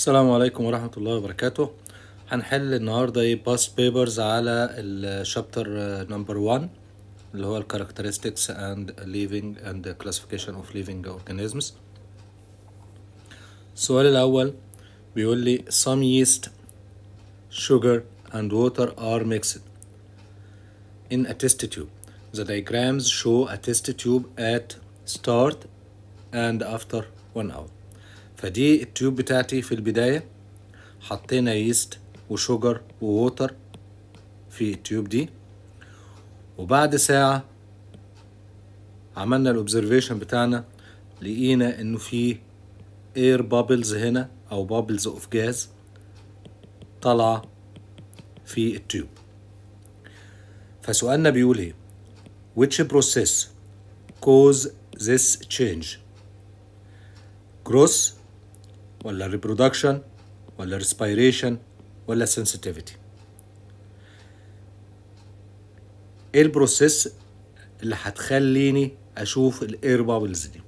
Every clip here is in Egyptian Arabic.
السلام عليكم ورحمة الله وبركاته هنحل النهاردة ايه باست بيبرز على الشابتر نمبر 1 اللي هو ال characteristics and living and the classification of living organisms السؤال الأول بيقول لي some yeast sugar and water are mixed in a test tube the diagrams show a test tube at start and after one hour فدي التيوب بتاعتي في البداية حطينا ييست وشوجر ووتر في التيوب دي وبعد ساعة عملنا الاوبزرفيشن بتاعنا لقينا انه في اير بابلز هنا او بابلز اوف جاز طالعة في التيوب فسؤالنا بيقول ايه which process cause this change growth ولا reproduction ولا respiration ولا sensitivity ايه البروسيس اللي هتخليني اشوف الاير بابلز دي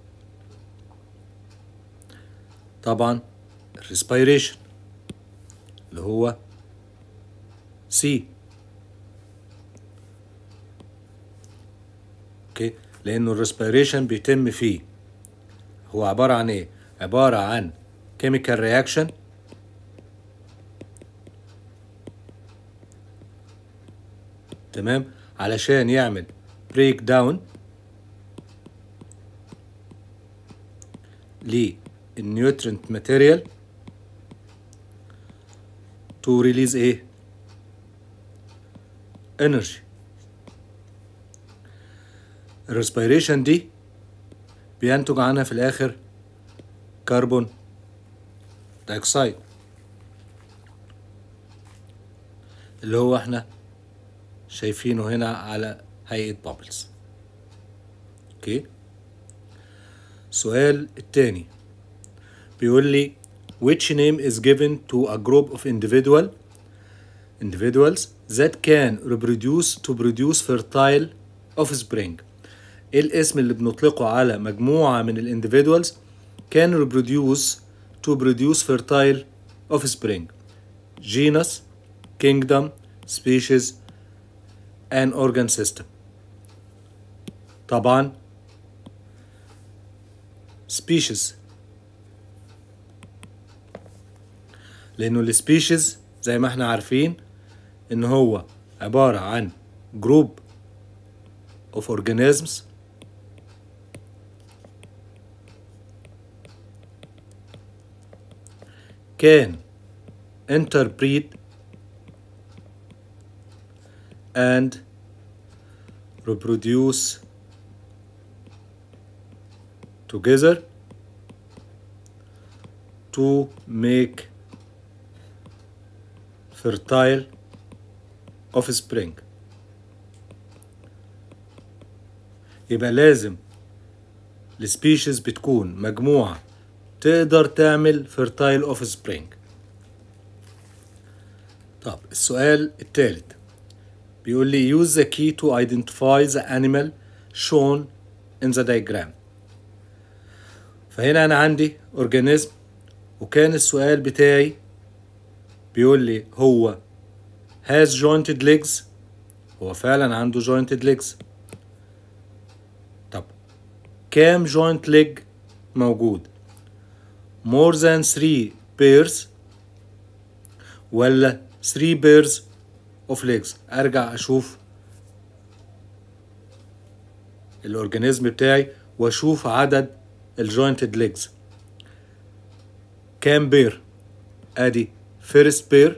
طبعا الريسبيريشن اللي هو سي اوكي لانه الريسبيريشن بيتم فيه هو عباره عن ايه عباره عن chemical reaction تمام علشان يعمل break down للنيوترنت ماتيريال to release ايه energy الريسبيريشن دي بينتج عنها في الاخر كربون دايوكسيد اللي هو احنا شايفينه هنا على هيئة بابلز اوكي السؤال التاني بيقول لي which name is given to a group of individual individuals that can reproduce to produce fertile offspring ايه الاسم اللي بنطلقه على مجموعة من الانديفيدوالز can reproduce to produce fertile offspring genus kingdom species and organ system طبعا species لانه السبيشيز زي ما احنا عارفين ان هو عبارة عن group of organisms can interbreed and reproduce together to make fertile offspring يبقى لازم السبيشيز بتكون مجموعة تقدر تعمل fertile offspring طب السؤال الثالث بيقول لي use the key to identify the animal shown in the diagram فهنا أنا عندي organism وكان السؤال بتاعي بيقول لي هو has jointed legs هو فعلا عنده jointed legs طب كام joint leg موجود more than 3 pairs ولا 3 pairs of legs ارجع اشوف الاورجانيزم بتاعي واشوف عدد الجوينتد ليجز كام بير ادي فيرست بير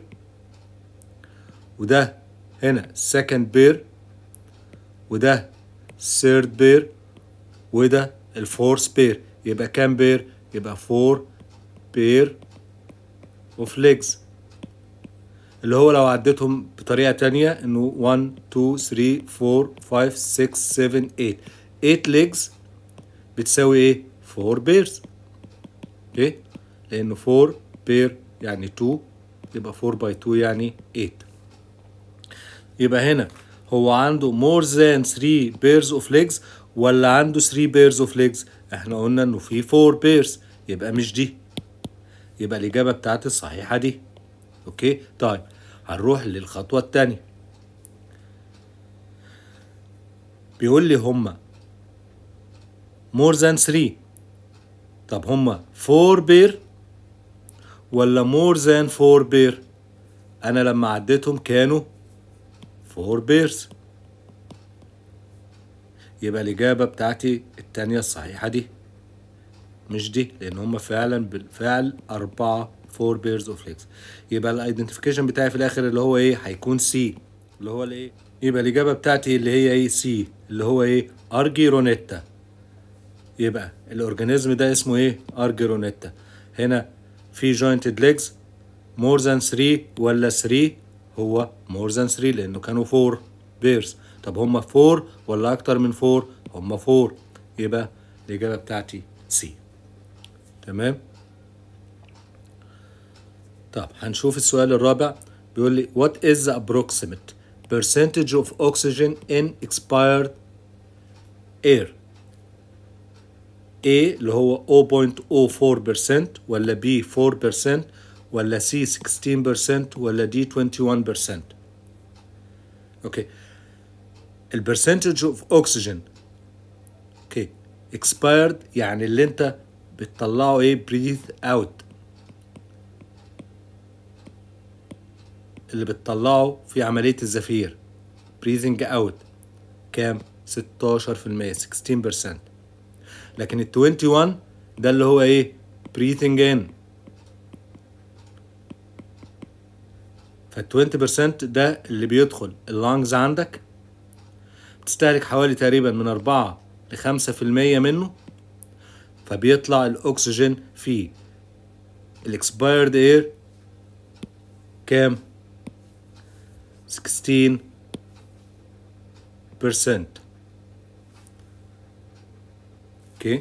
وده هنا سكند بير وده ثيرد بير وده الفورث بير يبقى كام بير يبقى فور بير اوف ليجز اللي هو لو عديتهم بطريقة تانية انه 1 2 3 4 5 6 7 8 8 ليجز بتساوي ايه 4 بيرز اوكي لانه 4 بير يعني 2 يبقى 4 باي 2 يعني 8 يبقى هنا هو عنده more than 3 pairs of legs ولا عنده 3 pairs of legs احنا قلنا انه في 4 pairs يبقى مش دي يبقى الإجابة بتاعتي الصحيحة دي أوكي طيب هنروح للخطوة التانية بيقول لي هما more than 3 طب هما 4 بير ولا more than 4 بير انا لما عديتهم كانوا 4 بيرز يبقى الإجابة بتاعتي التانية الصحيحة دي مش دي لأن هما فعلا بالفعل أربعة 4 بيرز اوف ليجز يبقى الايدنتيفيكيشن بتاعي في الآخر اللي هو إيه هيكون سي اللي هو الإيه يبقى الإجابة بتاعتي اللي هي إيه سي اللي هو إيه أرجيرونيتا يبقى الأورجانيزم ده اسمه إيه أرجيرونيتا هنا في jointed legs more than 3 ولا 3 هو more than 3 لأنه كانوا 4 بيرز طب هما 4 ولا أكتر من 4 هما 4 يبقى الإجابة بتاعتي سي تمام طب هنشوف السؤال الرابع بيقول لي what is the approximate percentage of oxygen in expired air A اللي هو 0.04% ولا B 4% ولا C 16% ولا D 21% اوكي البرسنتج اوف اوكسجين اوكي expired يعني اللي انت بتطلعه ايه breathe out اللي بتطلعه في عملية الزفير breathing out كام 16% 16% لكن ال 21 ده اللي هو ايه breathing in فال 20% ده اللي بيدخل اللانجز عندك بتستهلك حوالي تقريبا من 4 ل 5% منه فبيطلع الاكسجين في الاكسبايرد اير كام 16 اوكي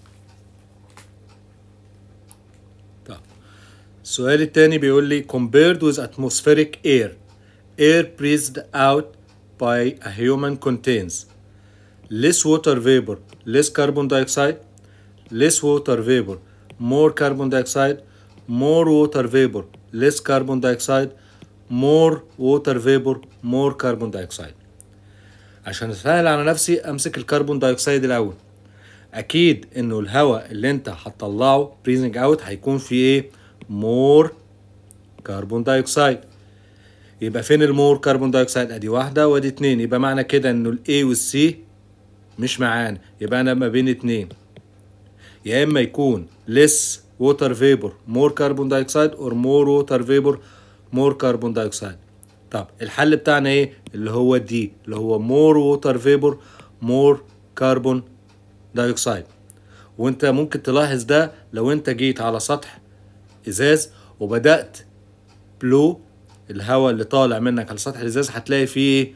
طب السؤال التاني بيقول لي compared with atmospheric air air breathed out by a human contains less water vapor less carbon dioxide less water vapor more carbon dioxide more water vapor less carbon dioxide more water vapor more carbon dioxide عشان اسهل على نفسي امسك الكربون دايوكسيد الاول اكيد انه الهواء اللي انت هتطلعه بريزنج اوت هيكون فيه ايه مور كربون دايوكسيد يبقى فين المور كربون دايوكسيد ادي واحده وادي اتنين يبقى معنى كده انه الاي والسي مش معانا يبقى انا ما بين اتنين يا اما يكون less water vapor more carbon dioxide or more water vapor more carbon dioxide طب الحل بتاعنا ايه اللي هو دي اللي هو more water vapor more carbon dioxide وانت ممكن تلاحظ ده لو انت جيت على سطح ازاز وبدأت بلو الهواء اللي طالع منك على سطح الازاز هتلاقي فيه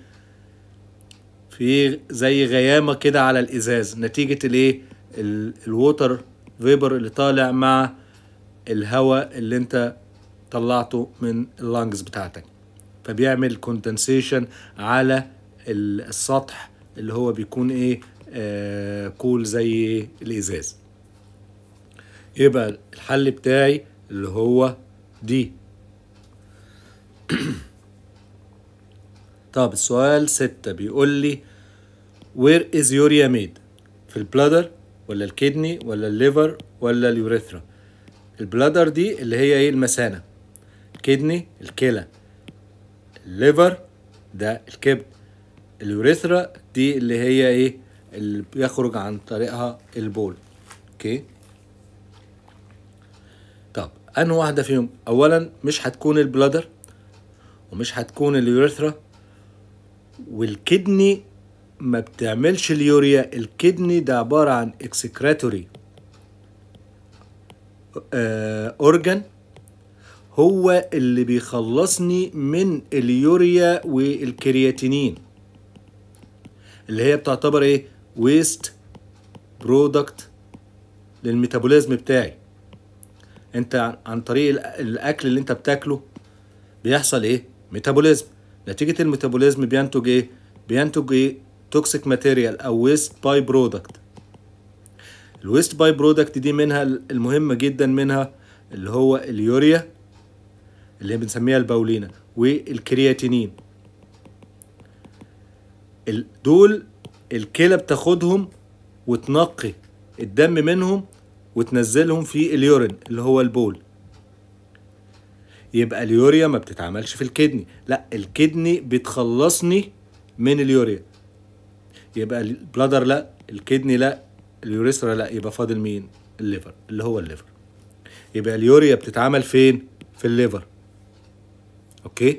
في زي غيامه كده على الازاز نتيجه الايه الووتر فيبر اللي طالع مع الهواء اللي انت طلعته من اللانجز بتاعتك فبيعمل كوندنسيشن على السطح اللي هو بيكون ايه آه كول زي الازاز يبقى الحل بتاعي اللي هو دي طب السؤال ستة بيقول لي where is urea made في البلادر ولا الكدني ولا الليفر ولا اليوريثرا البلادر دي اللي هي ايه المثانة الكدني الكلى الليفر ده الكبد اليوريثرا دي اللي هي ايه اللي بيخرج عن طريقها البول اوكي طب انه واحدة فيهم اولا مش هتكون البلادر ومش هتكون اليوريثرا والكدني ما بتعملش اليوريا الكدني ده عبارة عن اكسكراتوري اورجان هو اللي بيخلصني من اليوريا والكرياتينين اللي هي بتعتبر ايه ويست برودكت للميتابوليزم بتاعي انت عن طريق الاكل اللي انت بتاكله بيحصل ايه ميتابوليزم نتيجة الميتابوليزم بينتج ايه بينتج ايه توكسيك ماتيريال او ويست باي برودكت الويست باي برودكت دي منها المهمة جدا منها اللي هو اليوريا اللي بنسميها البولينا والكرياتينين ال- دول الكلى بتاخدهم وتنقي الدم منهم وتنزلهم في اليورين اللي هو البول يبقى اليوريا ما بتتعملش في الكدني لا الكدني بتخلصني من اليوريا يبقى البلادر لا الكدني لا اليوريثرا لا يبقى فاضل مين الليفر اللي هو الليفر يبقى اليوريا بتتعمل فين في الليفر اوكي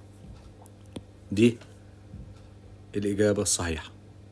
دي الإجابة الصحيحة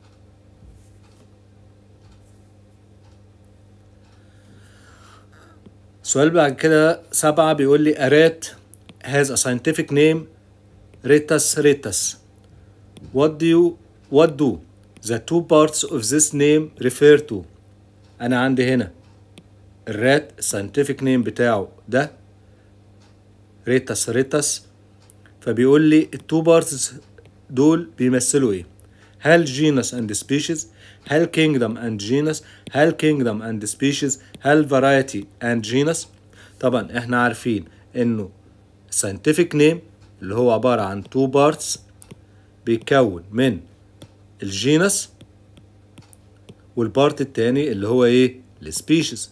سؤال بعد كده سبعة بيقول لي a rat has a scientific name Retus retus what do you what do the two parts of this name refer to أنا عندي هنا الرات scientific name بتاعه ده ريتس ريتس فبيقول لي التو بارتس دول بيمثلوا ايه هل جينس اند سبيشيز هل كينجدم اند جينس هل كينجدم اند سبيشيز هل فرايتي اند جينس طبعا احنا عارفين انه scientific name اللي هو عبارة عن تو بارتس بيتكون من الجينس والبارت التاني اللي هو ايه السبيشيز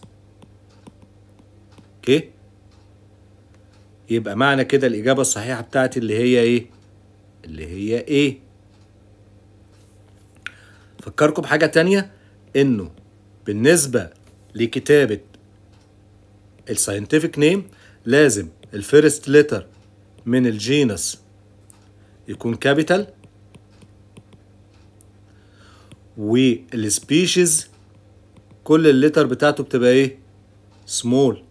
اوكي يبقى معنى كده الإجابة الصحيحة بتاعتي اللي هي إيه؟ اللي هي إيه؟ فكركم بحاجة تانية إنه بالنسبة لكتابة الساينتفك نيم لازم الفيرست لتر من الجينس يكون كابيتال والسبيشيز كل اللتر بتاعته بتبقى ايه سمول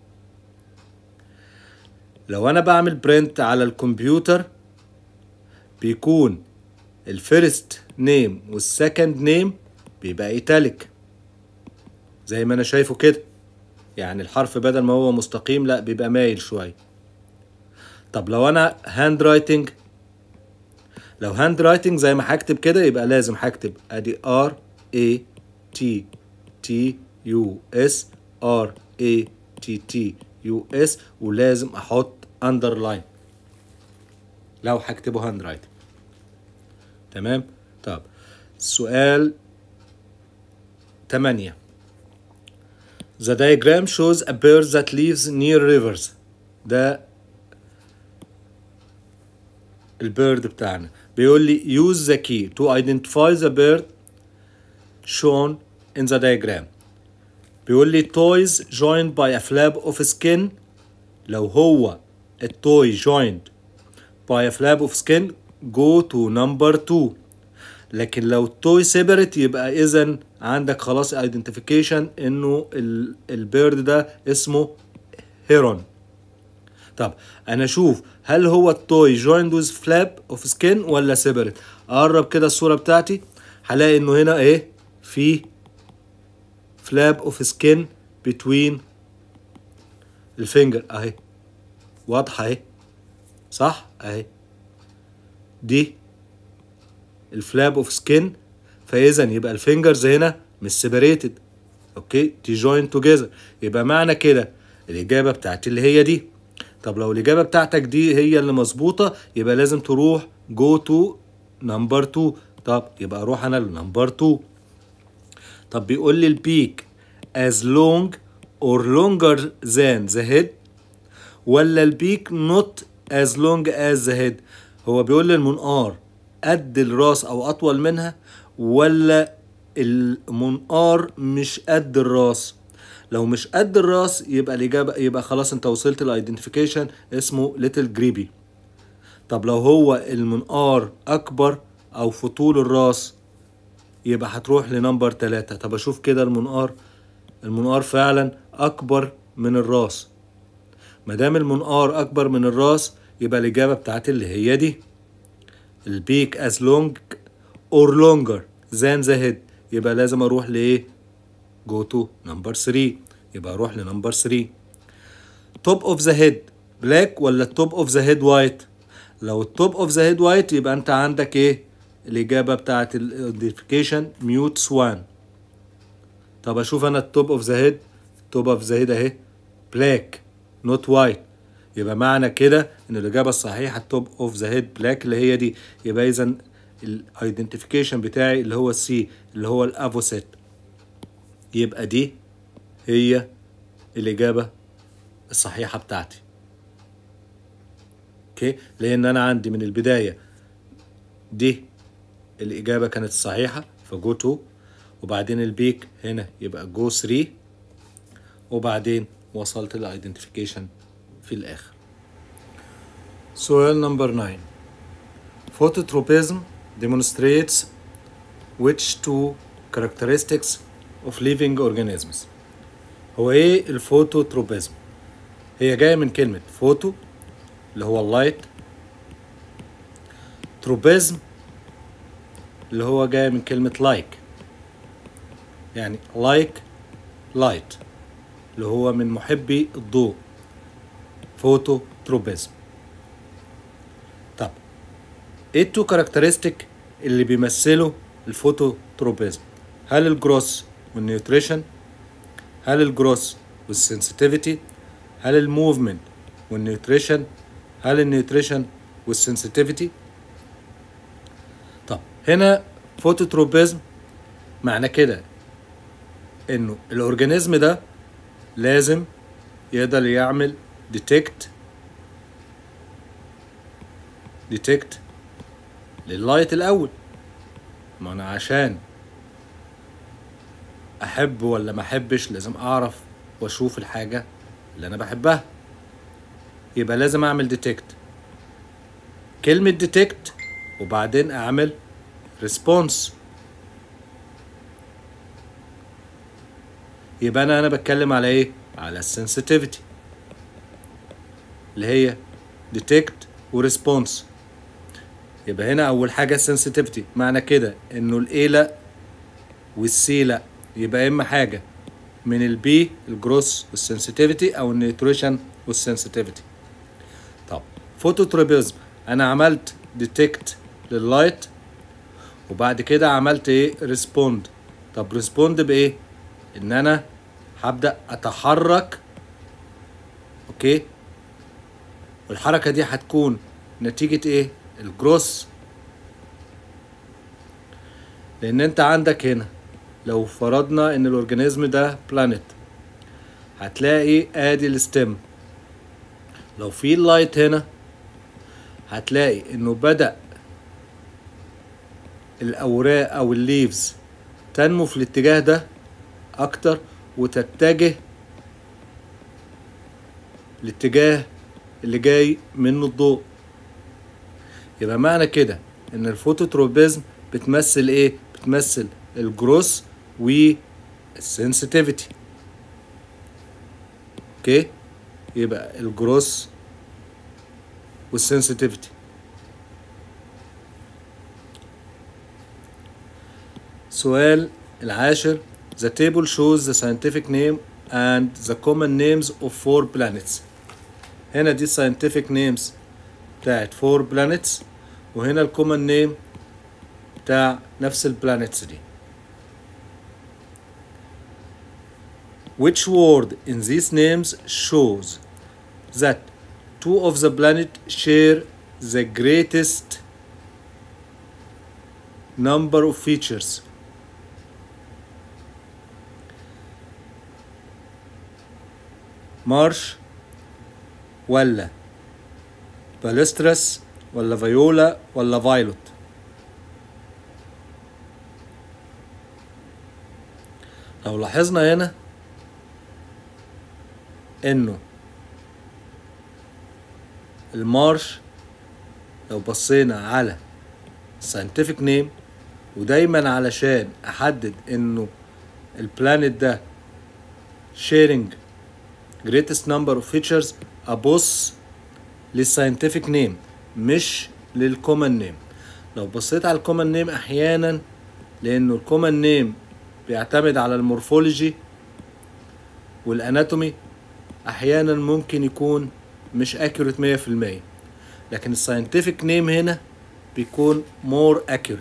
لو انا بعمل برنت على الكمبيوتر بيكون الفيرست نيم والسكند نيم بيبقى ايتاليك زي ما انا شايفه كده يعني الحرف بدل ما هو مستقيم لا بيبقى مايل شويه طب لو انا هاند رايتنج لو هاند رايتنج زي ما هكتب كده يبقى لازم هكتب ادي ار اي تي تي يو اس ار اي تي تي يو اس ولازم احط اندرلاين لو هكتبه هاند رايتنج تمام طب سؤال 8 The diagram shows a bird that lives near rivers ده البيرد بتاعنا بيقول لي use the key to identify the bird shown in the diagram بيقول لي toys joined by a flap of skin لو هو التوي joined by a flap of skin go to number 2 لكن لو التوي سيبريت يبقى اذا عندك خلاص identification انه ال- البيرد ده اسمه هيرون طب انا اشوف هل هو التوي جويند ويز فلاب اوف سكين ولا سيبريت اقرب كده الصوره بتاعتي هلاقي انه هنا ايه في فلاب اوف سكين بتوين الفينجر اهي واضحه اهي صح اهي دي الفلاب اوف سكين فاذا يبقى الفينجرز هنا مش سيبريتد اوكي دي جوين توجذر يبقى معنى كده الاجابه بتاعتي اللي هي دي طب لو الاجابه بتاعتك دي هي اللي مظبوطه يبقى لازم تروح جو تو نمبر 2 طب يبقى اروح انا لنمبر 2 طب بيقول لي البيك as long or longer than the head ولا البيك not as long as the head هو بيقول لي المنقار قد الراس او اطول منها ولا المنقار مش قد الراس لو مش قد الراس يبقى الاجابه يبقى خلاص انت وصلت الايدنتيفيكيشن اسمه ليتل جريبي طب لو هو المنقار اكبر او في طول الراس يبقى هتروح لنمبر تلاتة طب اشوف كده المنقار المنقار فعلا اكبر من الراس مادام المنقار اكبر من الراس يبقى الاجابه بتاعتي اللي هي دي البيك as long or longer than the head يبقى لازم اروح لايه go to number 3 يبقى اروح لنمبر 3 top of the head black ولا top of the head white لو التوب اوف ذا هيد وايت يبقى انت عندك ايه الاجابه بتاعت الايدنتيفيكيشن ميوت سوان طب اشوف انا التوب اوف ذا هيد التوب اوف ذا هيد اهي بلاك not white يبقى معنى كده ان الاجابه الصحيحه توب اوف ذا هيد بلاك اللي هي دي يبقى اذا الايدنتيفيكيشن بتاعي اللي هو السي اللي هو الافوسيت يبقى دي هي الاجابه الصحيحه بتاعتي اوكي لان انا عندي من البدايه دي الاجابه كانت الصحيحه فجو 2 وبعدين البيك هنا يبقى جو 3 وبعدين وصلت للايدنتيفيكيشن في الاخر سؤال نمبر 9 phototropism demonstrates which two characteristics of living organisms هو ايه الفوتوتروبيزم هي جايه من كلمه فوتو اللي هو اللايت تروبيزم اللي هو جاي من كلمة لايك يعني لايك لايت اللي هو من محبي الضوء فوتو تروبيزم طب ايه التو كاركترستيك اللي بيمثلوا الفوتو تروبيزم هل الجروس والنيوتريشن هل الجروس والسنسيتيفيتي هل الموفمنت والنيوتريشن هل النيوتريشن والسنسيتيفيتي طب هنا فوتوتروبيزم معنى كده انه الاورجانيزم ده لازم يقدر يعمل ديتكت ديتكت لللايت الاول ما انا عشان احب ولا ما احبش لازم اعرف واشوف الحاجه اللي انا بحبها يبقى لازم اعمل ديتكت كلمة ديتكت وبعدين اعمل ريسبونس يبقى انا انا بتكلم على ايه على السنسيتيفيتي اللي هي ديتكت وريسبونس يبقى هنا اول حاجه السنسيتيفيتي معنى كده انه الاي لا والسي لا يبقى اما حاجه من البي الجروس والسنسيتيفيتي او النيوتريشن والسنسيتيفيتي طب فوتوتروبيزم انا عملت ديتكت لللايت وبعد كده عملت ايه ريسبوند طب ريسبوند بايه ان انا هبدا اتحرك اوكي والحركه دي هتكون نتيجه ايه الجروس لان انت عندك هنا لو فرضنا ان الاورجانيزم ده بلانيت هتلاقي ادي الستيم لو في اللايت هنا هتلاقي انه بدأ الاوراق او الليفز تنمو في الاتجاه ده اكتر وتتجه الاتجاه اللي جاي منه الضوء يبقى معنى كده ان الفوتوتروبيزم بتمثل ايه بتمثل الجروس والسنسيتيفيتي اوكي يبقى الجروس والسنسيتيفيتي سؤال العاشر The table shows the scientific name and the common names of four planets هنا دي scientific names بتاعت four planets وهنا الكومن نيم بتاع نفس البلانيتس دي Which word in these names shows that two of the planet share the greatest number of features مارش ولا بالسترس ولا فيولا ولا فايلوت لو لاحظنا هنا انه المارش لو بصينا على scientific name ودايما علشان احدد انه البلانيت ده sharing greatest number of features ابص للساينتفك نيم مش للكومن نيم لو بصيت على الكومن نيم احيانا لانه الكومن نيم بيعتمد على المورفولوجي والاناتومي احيانا ممكن يكون مش اكيوريت مية في المية لكن الساينتفك نيم هنا بيكون مور اكيوريت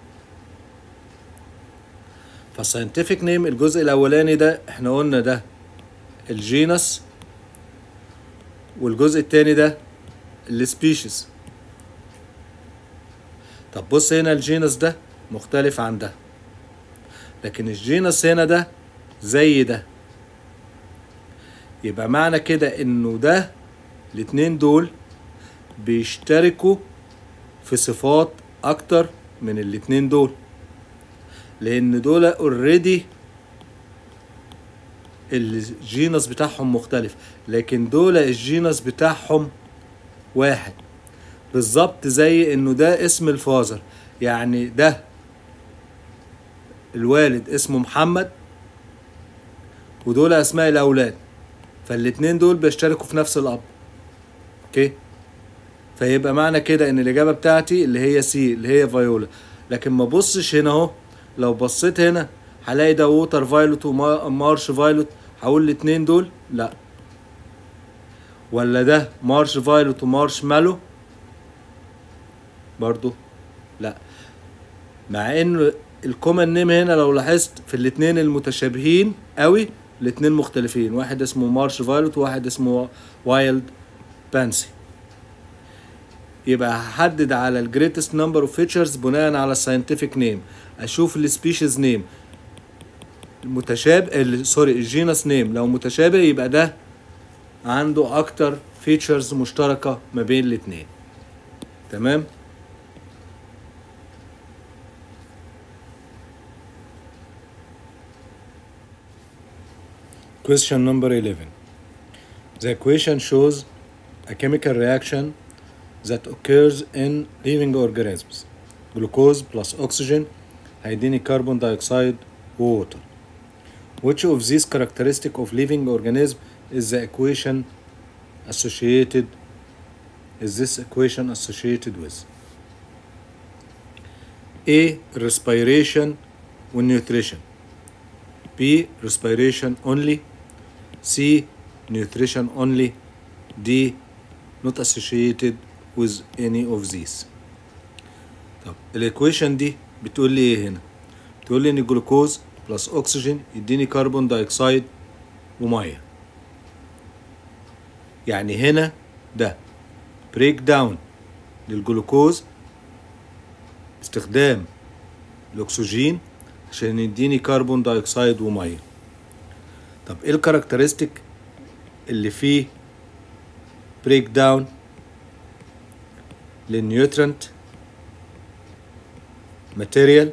فالساينتفك نيم الجزء الاولاني ده احنا قلنا ده الجينس والجزء التاني ده السبيشيز طب بص هنا الجينس ده مختلف عن ده لكن الجينس هنا ده زي ده يبقى معنى كده انه ده الاتنين دول بيشتركوا في صفات اكتر من الاتنين دول لان دول اوريدي الجينس بتاعهم مختلف لكن دول الجينس بتاعهم واحد بالظبط زي انه ده اسم الفازر يعني ده الوالد اسمه محمد ودول اسماء الاولاد فالاتنين دول بيشتركوا في نفس الاب اوكي فيبقى معنى كده ان الاجابه بتاعتي اللي هي سي اللي هي فايولا لكن ما بصش هنا اهو لو بصيت هنا هلاقي ده ووتر فايلوت ومارش فايلوت هقول الاتنين دول لا ولا ده مارش فايلوت ومارش مالو برضو لا مع ان الكومن نيم هنا لو لاحظت في الاتنين المتشابهين قوي الاتنين مختلفين واحد اسمه مارش فايلوت وواحد اسمه وايلد بانسي يبقى هحدد على الجريتست نمبر اوف فيتشرز بناء على الساينتفك نيم اشوف السبيشيز نيم المتشابه سوري الجينس نيم لو متشابه يبقى ده عنده اكتر فيتشرز مشتركه ما بين الاتنين تمام Question number 11. The equation shows a chemical reaction that occurs in living organisms. Glucose plus oxygen, hydrogen carbon dioxide, water. Which of these characteristics of living organism is the equation associated is this equation associated with? A. Respiration and nutrition. B. Respiration only. C. Nutrition only. D. Not associated with any of these. طب الايكويشن دي بتقول لي ايه هنا؟ بتقول لي ان الجلوكوز بلس اكسجين يديني كربون دايوكسيد وميه. يعني هنا ده بريك داون للجلوكوز استخدام الاكسجين عشان يديني كربون دايوكسيد وميه طب ايه الكاركترستيك اللي فيه بريك داون للنيوترنت ماتيريال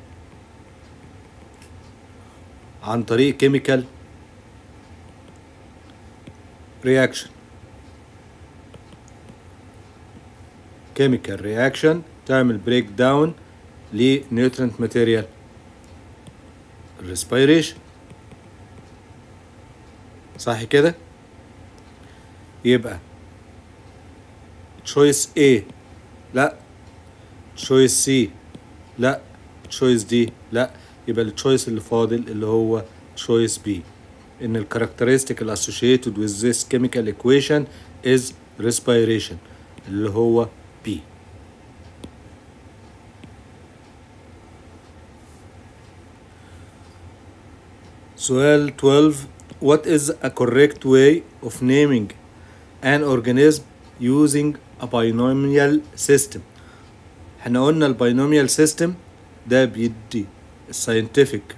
عن طريق كيميكال رياكشن كيميكال رياكشن تعمل بريك داون لنيوترنت ماتيريال الريسبيريشن صح كده يبقى تشويس A لا تشويس C لا تشويس D لا يبقى التشويس اللي فاضل اللي هو تشويس B ان الكاركترستيك associated with this chemical equation is respiration اللي هو B سؤال 12 What is a correct way of naming an organism using a binomial system احنا قلنا الباينوميال سيستم ده بيدي scientific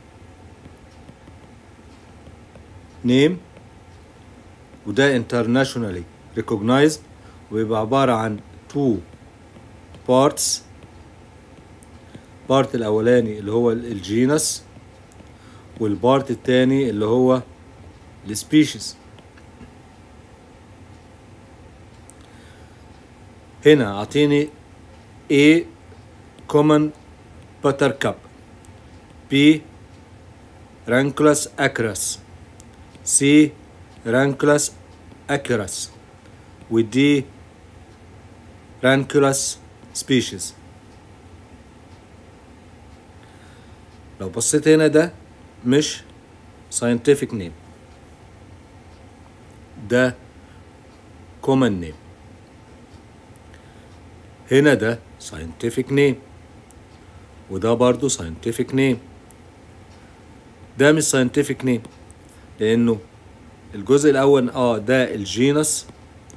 name وده internationally recognized ويبقى عبارة عن two parts بارت الأولاني اللي هو الجينس والبارت التاني اللي هو السبيشيز هنا اعطيني A common buttercup B ranculus acras C ranculus acras و D ranculus species لو بصيت هنا ده مش scientific name ده common name هنا ده scientific name وده برضو scientific name ده مش scientific name لأنه الجزء الاول اه ده الجينس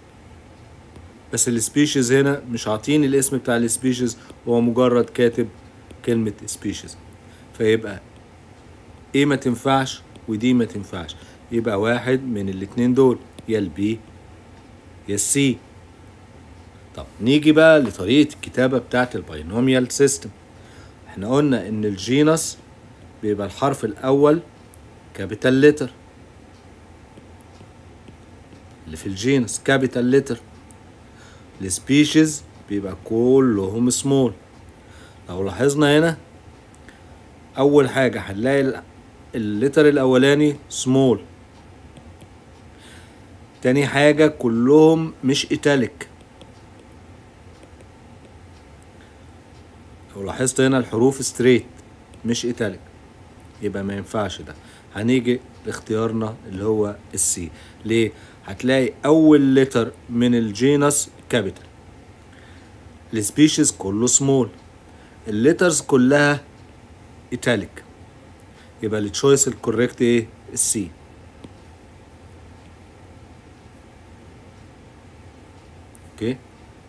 بس السبيشيز هنا مش عاطيني الاسم بتاع السبيشيز هو مجرد كاتب كلمة سبيشيز فيبقى ايه ما تنفعش ودي ما تنفعش يبقى واحد من الاتنين دول يا البي يا السي طب نيجي بقى لطريقة الكتابة بتاعت الباينوميال سيستم احنا قلنا ان الجينس بيبقى الحرف الاول كابيتال لتر اللي في الجينس كابيتال لتر السبيشيز بيبقى كلهم سمول لو لاحظنا هنا اول حاجة هنلاقي اللتر الاولاني سمول تاني حاجة كلهم مش ايتاليك لو لاحظت هنا الحروف ستريت مش ايتاليك يبقى ما ينفعش ده هنيجي لاختيارنا اللي هو السي ليه هتلاقي اول لتر من الجينس كابيتال السبيشيز كله سمول الليترز كلها ايتاليك يبقى التشويس الكوريكت ايه السي اوكي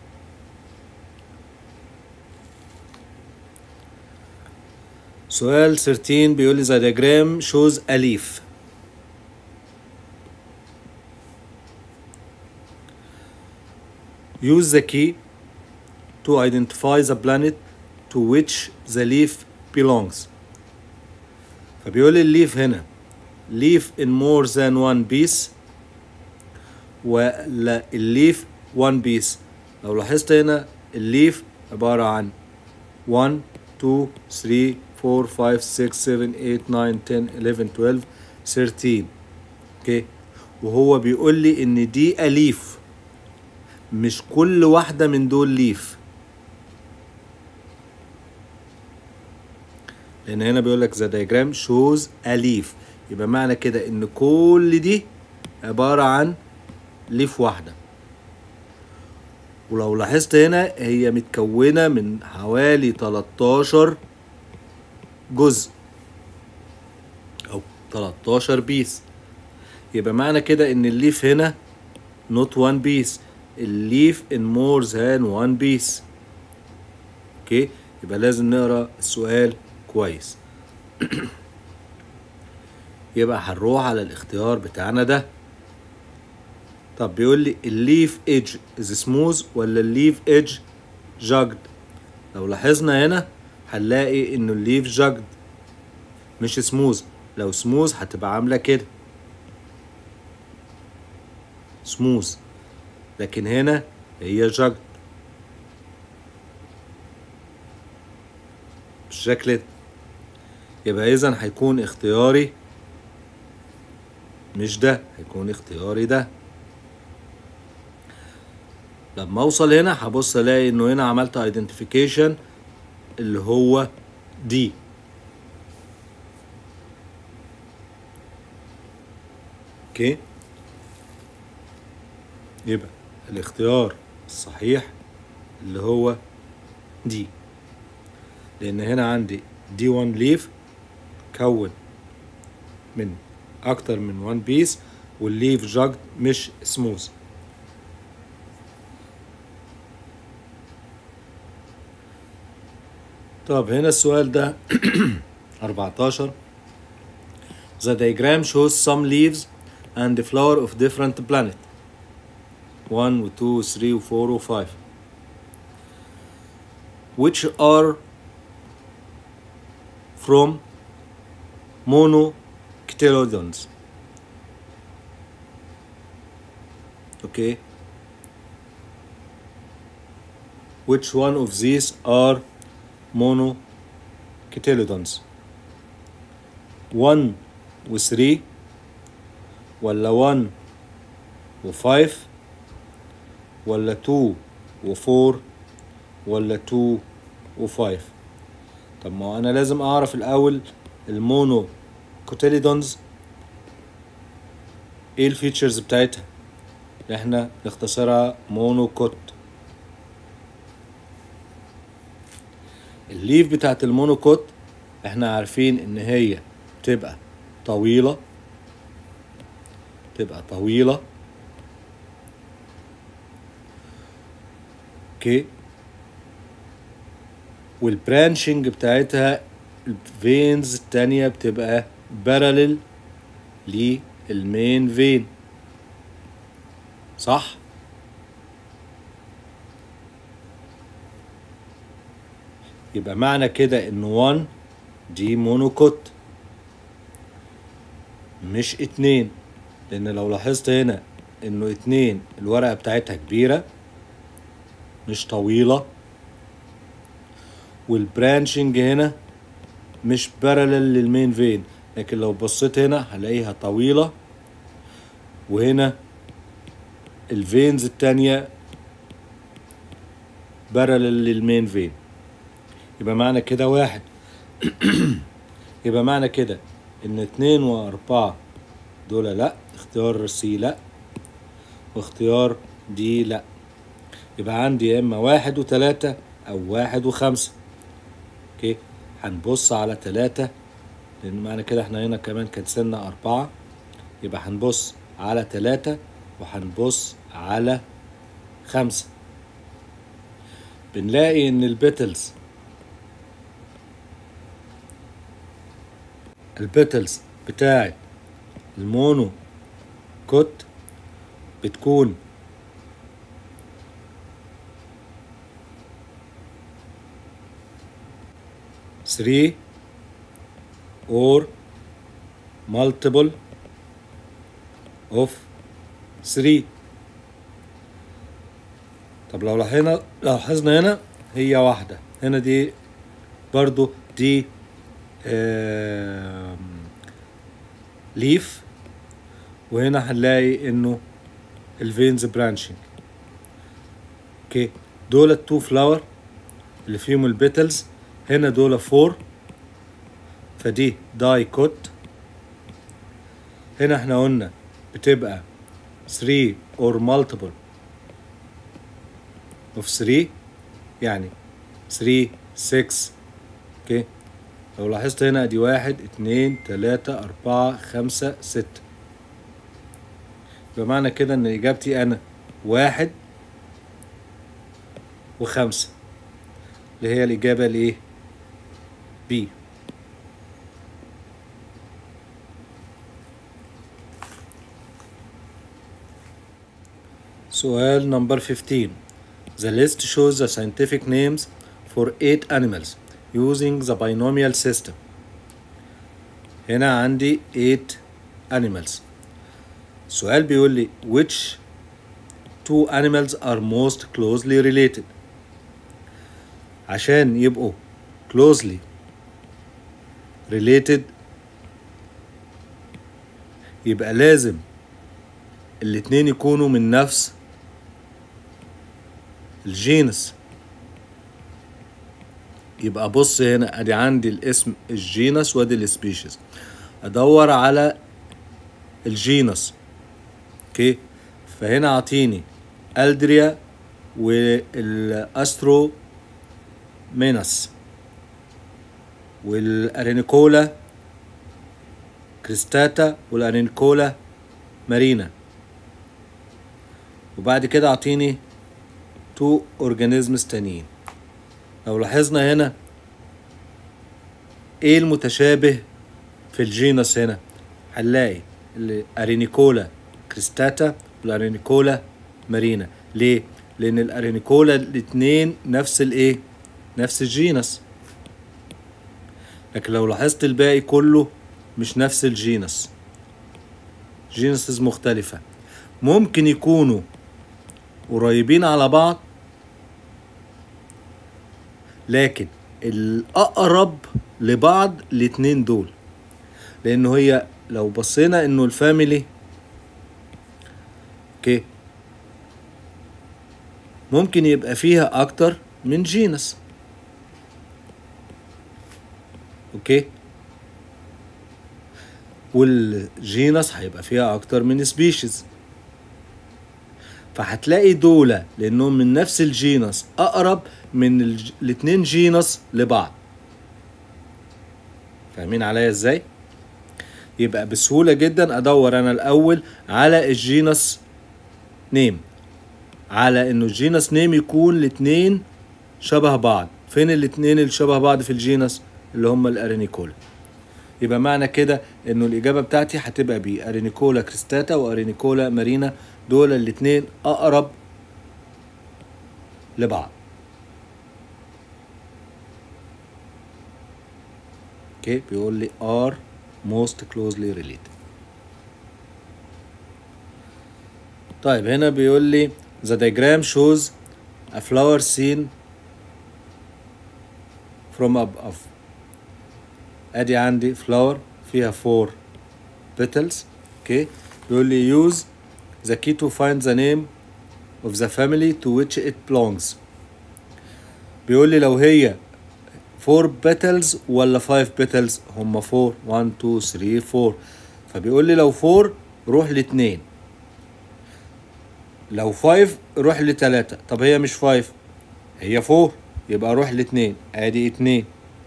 سؤال 13 بيقول لي the diagram shows a leaf use the key to identify the planet to which the leaf belongs فبيقول لي الليف هنا leaf in more than one piece ولا الليف one piece لو لاحظت هنا الليف عبارة عن 1 2 3 4 5 6 7 8 9 10 11 12 13 اوكي وهو بيقول لي ان دي اليف مش كل واحدة من دول ليف لان هنا بيقول لك the diagram shows a leaf يبقى معنى كده ان كل دي عبارة عن ليف واحدة ولو لاحظت هنا هي متكونة من حوالي 13 جزء او 13 بيس يبقى معنى كده ان الليف هنا not one piece الليف in more than one piece اوكي يبقى لازم نقرا السؤال كويس يبقى هنروح على الاختيار بتاعنا ده طب بيقول لي الليف ايدج از سموث ولا الليف ايدج جاجد لو لاحظنا هنا هنلاقي انه الليف جاجد مش سموث لو سموث هتبقى عامله كده سموث لكن هنا هي جاجد بالشكل ده يبقى اذا هيكون اختياري مش ده هيكون اختياري ده لما اوصل هنا هبص الاقي انه هنا عملت ايدنتيفيكيشن اللي هو دي اوكي يبقى الاختيار الصحيح اللي هو دي لان هنا عندي دي 1 ليف كون من اكتر من 1 بيس والليف جاجد مش سموث طب هنا السؤال ده 14 The diagram shows some leaves and the flower of different planet 1 و 2 و 3 و 4 و 5 which are from monoctyledons okay which one of these are monocotyledons 1 و 3 ولا 1 و 5 ولا 2 و 4 ولا 2 و 5 طب ما هو انا لازم اعرف الاول المونو كوتيليدونز ايه الفيتشرز بتاعتها اللي احنا نختصرها مونوكوت الليف بتاعت المونوكوت احنا عارفين ان هي تبقى طويلة تبقى طويلة اوكي والبرانشنج بتاعتها الفينز التانية بتبقى بارالل للمين فين صح يبقى معنى كده ان 1 دي مونوكوت مش اتنين لان لو لاحظت هنا انه اتنين الورقة بتاعتها كبيرة مش طويلة والبرانشنج هنا مش بارلل للمين فين لكن لو بصيت هنا هلاقيها طويلة وهنا الفينز التانية بارلل للمين فين يبقى معنى كده واحد يبقى معنى كده ان اتنين واربعة دول لا اختيار سي لا واختيار دي لا يبقى عندي يا اما واحد وتلاتة او واحد وخمسة اوكي هنبص على تلاتة لان معنى كده احنا هنا كمان كنسلنا اربعة يبقى هنبص على تلاتة وهنبص على خمسة بنلاقي ان البيتلز البيتلز بتاعت المونو كوت بتكون three or multiple of three طب لو لاحظنا لو لاحظنا هنا هي واحدة هنا دي برضو دي آم، ليف وهنا هنلاقي انه الفينز برانشنج اوكي دول التو فلاور اللي فيهم البيتلز هنا دول فور فدي داي كوت هنا احنا قلنا بتبقى 3 or multiple of 3 يعني 3 6 اوكي لو لاحظت هنا ادي واحد اتنين تلاتة اربعة خمسة ستة بمعنى كده ان اجابتي انا واحد وخمسة اللي هي الاجابة لايه بي سؤال نمبر 15 The list shows the scientific names for eight animals using the binomial system هنا عندي 8 animals السؤال بيقول لي which two animals are most closely related عشان يبقوا closely related يبقى لازم الاتنين يكونوا من نفس الجينس يبقى بص هنا ادي عندي الاسم الجينس وادي السبيشيز ادور على الجينس اوكي فهنا اعطيني الدريا والاسترو مينس والارينيكولا كريستاتا والارينيكولا مارينا وبعد كده اعطيني تو اورجانيزمز تانيين لو لاحظنا هنا ايه المتشابه في الجينس هنا هنلاقي الارينيكولا كريستاتا والارينيكولا مارينا ليه لان الارينيكولا الاتنين نفس الايه نفس الجينس لكن لو لاحظت الباقي كله مش نفس الجينس جينسز مختلفة ممكن يكونوا قريبين على بعض لكن الأقرب لبعض الاتنين دول لأنه هي لو بصينا إنه الفاميلي اوكي ممكن يبقى فيها أكتر من جينس اوكي والجينس هيبقى فيها اكتر من سبيشيز فهتلاقي دولة لانهم من نفس الجينس اقرب من الج... الاتنين جينس لبعض فاهمين عليا ازاي يبقى بسهولة جدا ادور انا الاول على الجينس نيم على انه الجينس نيم يكون الاتنين شبه بعض فين الاتنين اللي شبه بعض في الجينس اللي هم الارينيكولا يبقى معنى كده انه الاجابه بتاعتي هتبقى بي ارينيكولا كريستاتا وارينيكولا مارينا دول الاتنين اقرب لبعض اوكي بيقول لي are most closely related طيب هنا بيقول لي the diagram shows a flower seen from above ادي عندي flower فيها four petals اوكي بيقول لي use the key to find the name of the family to which it belongs بيقول لي لو هي 4 petals ولا 5 petals هم 4 1 2 3 4 فبيقول لي لو 4 روح لاتنين لو 5 روح لتلاتة طب هي مش 5 هي 4 يبقى روح لاتنين ادي اتنين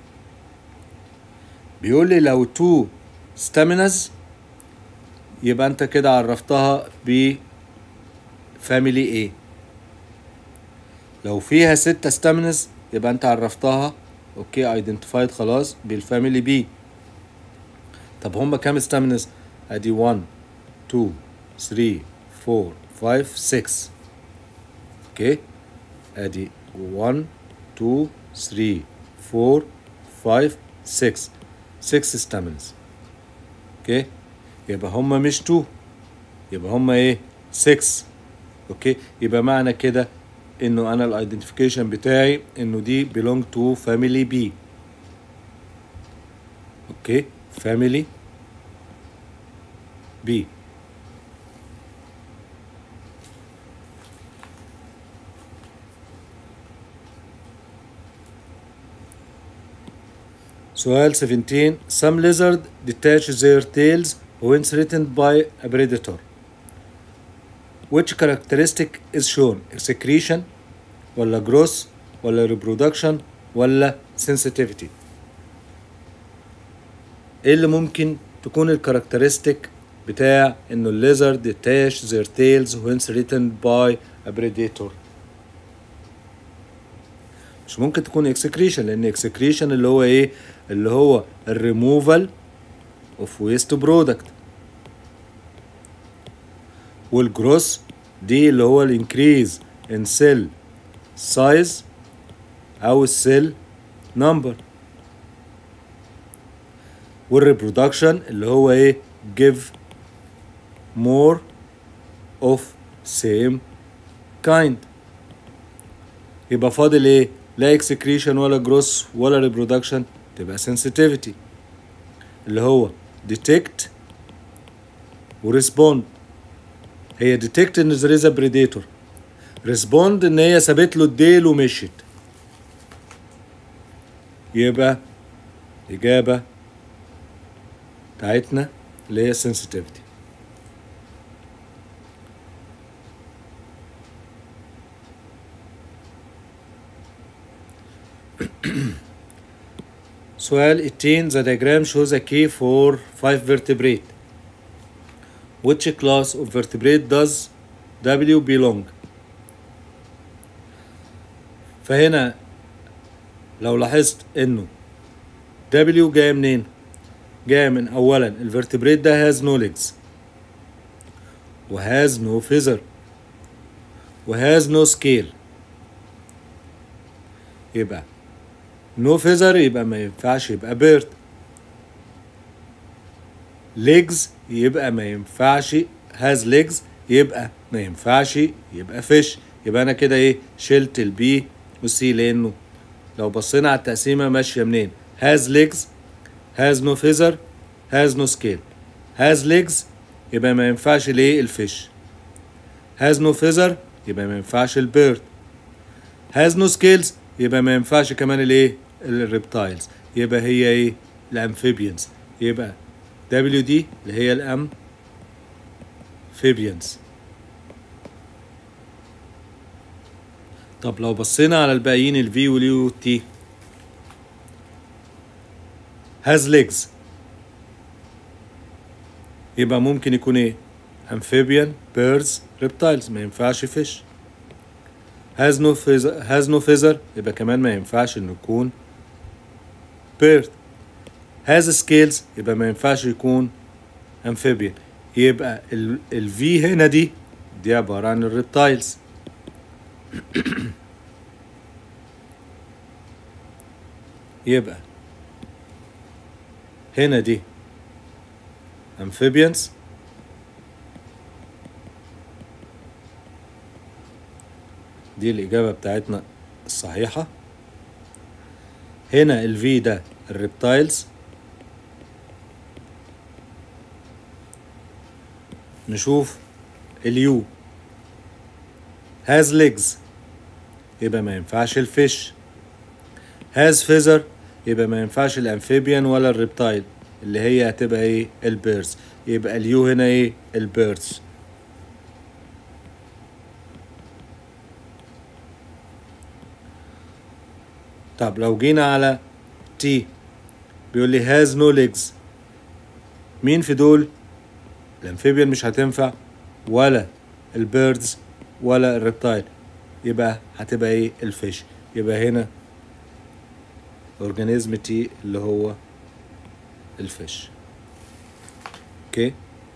بيقول لي لو 2 stamens يبقى انت كده عرفتها ب family A لو فيها ستة stamens يبقى انت عرفتها اوكي ايدنتيفايد خلاص بالفاميلي بي طب هما كام ستامينز ادي 1 2 3 4 5 6 اوكي ادي 1 2 3 4 5 6 6 ستامينز اوكي يبقى هما مش 2 يبقى هما ايه 6 اوكي يبقى معنى كده انه انا الايدنتيفيكيشن بتاعي انه دي belong to family B اوكي family B سؤال 17 Some lizard detach their tails when threatened by a predator which characteristic is shown excretion ولا growth ولا reproduction ولا sensitivity ايه اللي ممكن تكون الكاركترستيك بتاع انه الليزرد detach their tails when threatened by a predator مش ممكن تكون excretion لان excretion اللي هو ايه اللي هو الريموفال اوف ويست برودكت والجروس دي اللي هو الانكريز ان سيل سايز او السيل نمبر والريبرودكشن اللي هو ايه give more of same kind يبقى فاضل ايه لا اكسكريشن ولا جروس ولا ريبرودكشن تبقى sensitivity اللي هو detect وريسبوند هي detect ان there is a predator respond ان هي سابت له الديل ومشيت يبقى إجابة بتاعتنا اللي هي sensitivity سؤال 18 the diagram shows a key for 5 vertebrate which class of vertebrate does W belong فهنا لو لاحظت انه W جاية منين جاية من اولا الفرتبريت ده has no legs و has no feather و has no scale يبقى no feather يبقى ما ينفعش يبقى bird legs يبقى ما ينفعش has legs يبقى ما ينفعش يبقى fish يبقى انا كده ايه شلت البي والسي لانه لو بصينا على التقسيمه ماشيه منين has legs has no feather has no scale has legs يبقى ما ينفعش ليه الفيش has no feather يبقى ما ينفعش البيرد has no scales يبقى ما ينفعش كمان الايه الريبتايلز يبقى هي ايه الامفيبيانز يبقى دبليو دي اللي هي الام فيبيانز طب لو بصينا على الباقيين الفي واليو والتي has legs يبقى ممكن يكون ايه amphibian birds reptiles ما ينفعش fish has no feather has no feather يبقى كمان ما ينفعش انه يكون bird has scales يبقى ما ينفعش يكون amphibian يبقى ال ال V هنا دي دي عبارة عن الريبتايلز يبقى هنا دي amphibians دي الإجابة بتاعتنا الصحيحة هنا ال V ده الريبتايلز نشوف اليو has legs يبقى ما ينفعش الفيش has feather يبقى ما ينفعش الامفيبيان ولا الريبتايل اللي هي هتبقى ايه البيرز يبقى اليو هنا ايه البيرز طب لو جينا على تي بيقول لي has no legs مين في دول الامفيبيان مش هتنفع ولا البيردز ولا الريبتايل يبقى هتبقى ايه الفيش يبقى هنا اورجانيزم تي اللي هو الفيش اوكي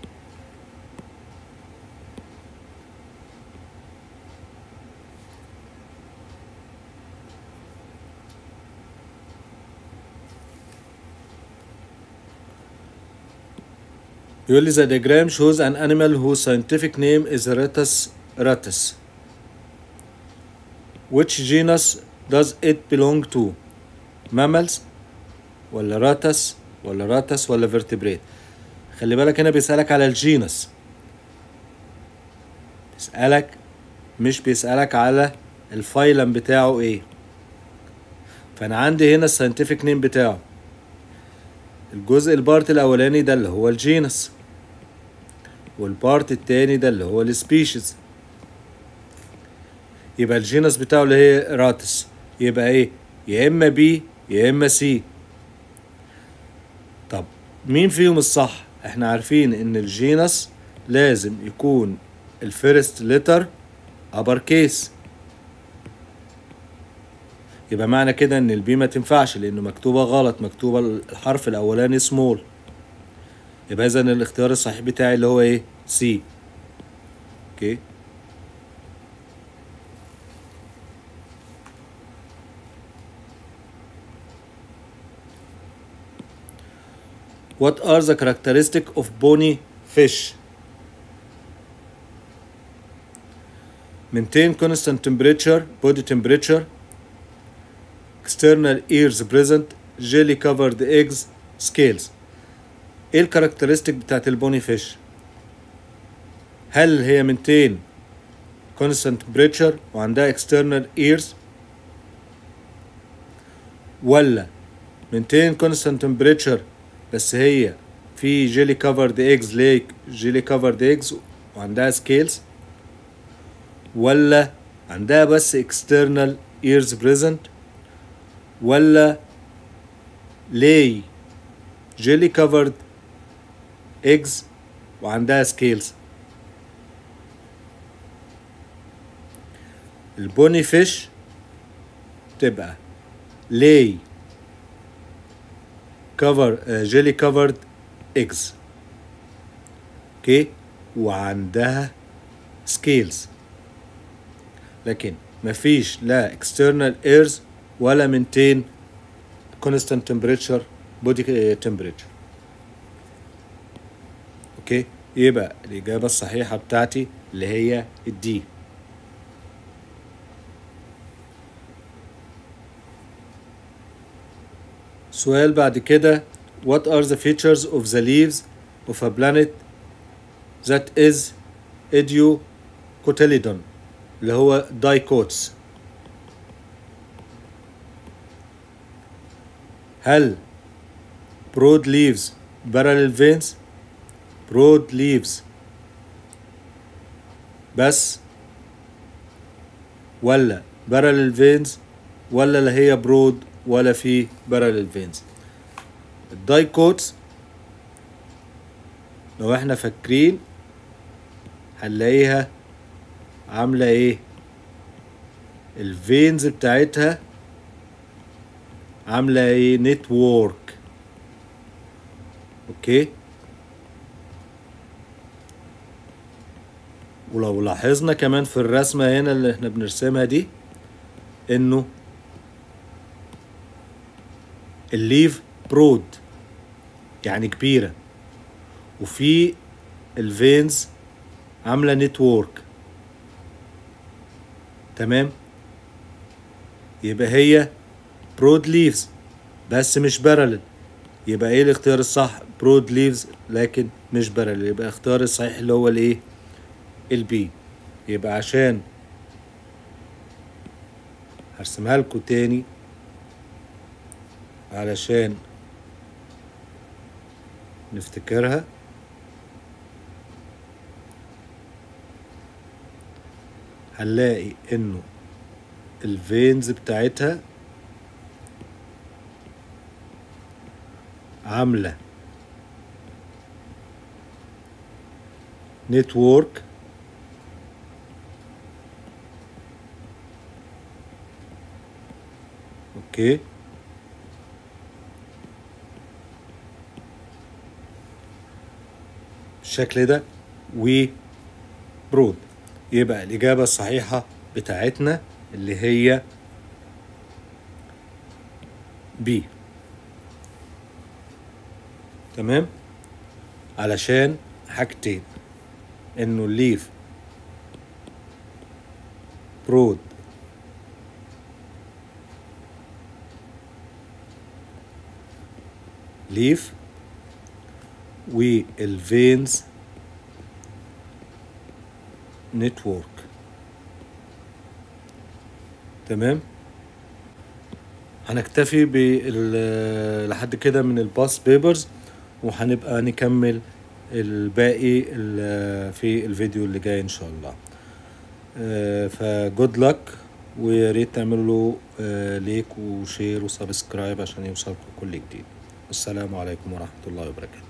يقول لي the diagram shows an animal whose scientific name is Rattus rattus which genus does it belong to mammals ولا راتس ولا راتس ولا vertebrate خلي بالك هنا بيسألك على الجينس بيسألك مش بيسألك على الفايلم بتاعه ايه فانا عندي هنا الساينتفك نيم بتاعه الجزء البارت الاولاني ده اللي هو الجينس والبارت التاني ده اللي هو السبيشيز يبقى الجينس بتاعه اللي هي راتس يبقى ايه يا اما بي يا اما سي طب مين فيهم الصح احنا عارفين ان الجينس لازم يكون الفيرست لتر ابر كيس يبقى معنى كده ان البي ما تنفعش لانه مكتوبه غلط مكتوبه الحرف الاولاني سمول يبقى اذا الاختيار الصحيح بتاعي اللي هو ايه سي اوكي What are the characteristics of bony fish? Maintain constant temperature, body temperature, external ears present, jelly covered eggs, scales. ايه الكاركترستيك بتاعت البوني فيش؟ هل هي maintain constant temperature وعندها external ears ولا maintain constant temperature بس هي في جيلي كفرد ايجز ليك جيلي كفرد ايجز وعندها سكيلز ولا عندها بس external ears present ولا لي جيلي كفرد ايجز وعندها سكيلز البوني فيش تبقى لي كفر جيلي كفرد ايجز اوكي وعندها سكيلز لكن مفيش لا external airs ولا maintain constant temperature body temperature اوكي يبقى الإجابة الصحيحة بتاعتي اللي هي الدي سؤال بعد كده What are the features of the leaves of a planet that is idiocotyledon اللي هو dicots هل broad leaves parallel veins broad leaves بس ولا parallel veins ولا لا هي broad ولا في parallel veins الدايكوتس لو احنا فاكرين هنلاقيها عاملة ايه الفينز بتاعتها عاملة ايه نتورك اوكي ولو لاحظنا كمان في الرسمة هنا اللي احنا بنرسمها دي انه الليف برود يعني كبيرة وفي الفينز عاملة نتورك تمام يبقى هي برود ليفز بس مش بارلل يبقى ايه الاختيار الصح برود ليفز لكن مش بارلل يبقى اختيار الصحيح اللي هو الايه البي يبقى عشان هرسمها لكم تاني علشان نفتكرها هنلاقي انه الفينز بتاعتها عاملة نتورك اوكي بالشكل ده وبرود يبقى الإجابة الصحيحة بتاعتنا اللي هي بي تمام علشان حاجتين انه الليف برود ليف والفينز نتورك تمام هنكتفي بال- لحد كده من الباس بيبرز وهنبقى نكمل الباقي ال- في الفيديو اللي جاي ان شاء الله فجود لك ويا ريت تعملوا آه، ليك وشير وسبسكرايب عشان يوصلكم كل جديد والسلام عليكم ورحمة الله وبركاته